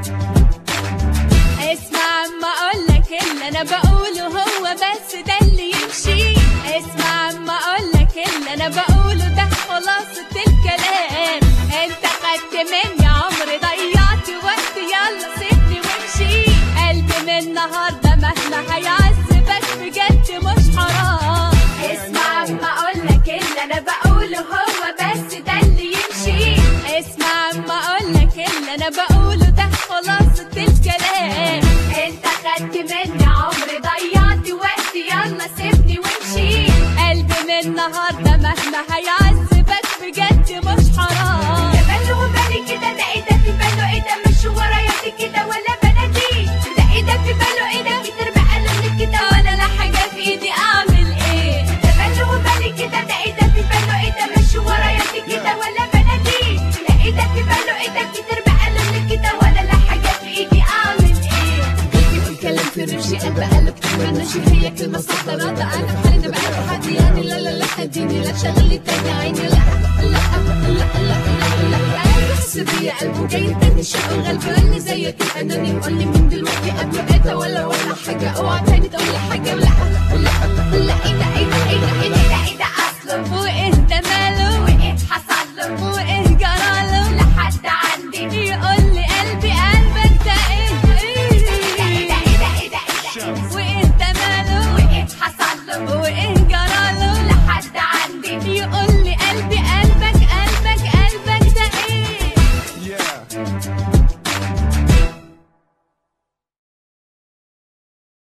اسمع اما اقولك اللي انا بقوله هو بس ده اللي يمشي اسمع اما اقولك اللي انا بقوله ده خلاصة الكلام انت خدت مني عمري ضيعت وقت يلا سيبني وامشي قلبي من النهارده مهما هيعذبك بجد مش حرام اسمع اما اقولك اللي انا بقوله هو بس ده اللي يمشي اسمع اما اقولك اللي انا بقوله ده خلاصة الكلام انت خدت مني عمري ضيعت وقت يلا سيبني وامشي قلبي من النهارده مهما هيعذبك بجد مش حرام ده باله وبالي كده ده ايه ده في باله ايه ده مش ورايا كده ولا بنادي ده ايه ده في باله ايه ده كتير بقاله من كده ولا لا حاجه في ايدي اعمل ايه ده باله وبالي كده ده ايه ده في باله ايه ده مش ورايا كده ولا بنادي ده ايه ده في باله ايه ده كتير بقاله من كده ولا لا حاجه في ايدي اعمل ايه بيقول كلام في رمشي قلب قلب منشي هي كلمة سطرة ده أنا في حالي ده بقى تحدي يعني لا لا لا اديني لا تشغلي تاني عيني لا لا لا لا لا لا أنا بحس بيا قلبه جاي تاني شغال بيقول لي زيك الأناني قول لي من دلوقتي قبل بيتا ولا ولا حاجة اوعى تاني تقول لي حاجة لا لا لا ايه ده ايه ده ايه ده ايه ده ايه ده ايه ده اصلا وايه